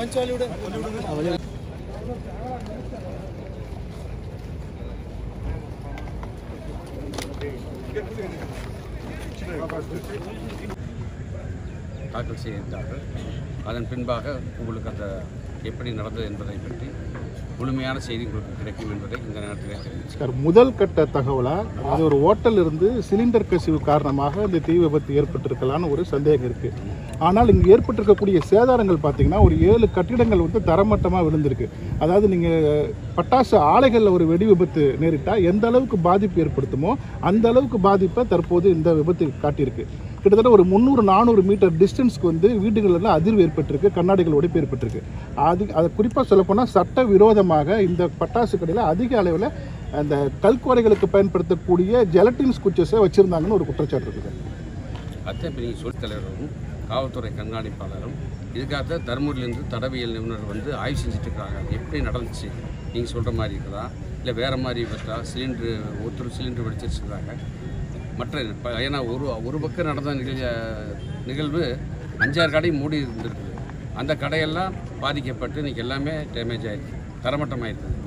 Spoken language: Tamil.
தாக்கல் செய்திருந்தார்கள் அதன் பின்பாக உங்களுக்கு அந்த எப்படி நடந்தது என்பதை பற்றி முழுமையான செய்தி உங்களுக்கு கிடைக்கும் என்பதை இந்த நேரத்தில் தெரிவிச்சு சார் முதல் கட்ட தகவலா அது ஒரு ஓட்டல் இருந்து சிலிண்டர் கசிவு காரணமாக இந்த தீ விபத்து ஏற்பட்டிருக்கலாம்னு ஒரு சந்தேகம் இருக்கு ஆனால் இங்கு ஏற்பட்டிருக்கக்கூடிய சேதாரங்கள் பார்த்தீங்கன்னா ஒரு ஏழு கட்டிடங்கள் வந்து தரமட்டமாக விழுந்திருக்கு அதாவது நீங்கள் பட்டாசு ஆலைகளில் ஒரு வெடி விபத்து நேரிட்டால் எந்த அளவுக்கு பாதிப்பு ஏற்படுத்துமோ அந்த அளவுக்கு பாதிப்பை தற்போது இந்த விபத்து காட்டியிருக்கு கிட்டத்தட்ட ஒரு முந்நூறு நானூறு மீட்டர் டிஸ்டன்ஸ்க்கு வந்து வீடுகளில் அதிர்வு ஏற்பட்டிருக்கு கண்ணாடிகள் உடைப்பு ஏற்பட்டிருக்கு அது அதை குறிப்பாக சொல்லப்போனால் சட்ட விரோதமாக இந்த பட்டாசு கடையில் அதிக அளவில் அந்த கல்குவரைகளுக்கு பயன்படுத்தக்கூடிய ஜெலட்டின் குச்சஸை வச்சுருந்தாங்கன்னு ஒரு குற்றச்சாட்டு இருக்குது அத்தை பெரிய சொல்லித் தலைவரும் காவல்துறை கண்காணிப்பாளரும் இதுக்காக தருமபுரியிலேருந்து தடவியல் நிபுணர் வந்து ஆய்வு செஞ்சுட்டு இருக்காங்க எப்படி நடந்துச்சு நீங்கள் சொல்கிற மாதிரி இருக்குதா இல்லை வேறு மாதிரி விட்டா சிலிண்டரு ஒருத்தர் சிலிண்டர் வெடிச்சிருச்சுறாங்க மற்ற இப்போ ஏன்னா ஒரு ஒரு பக்கம் நடந்த நிகழ் நிகழ்வு அஞ்சாறு கடை மூடி இருந்திருக்குது அந்த கடையெல்லாம் பாதிக்கப்பட்டு இன்றைக்கி எல்லாமே டேமேஜ் ஆயிருக்கு தரமட்டமாயிருக்கு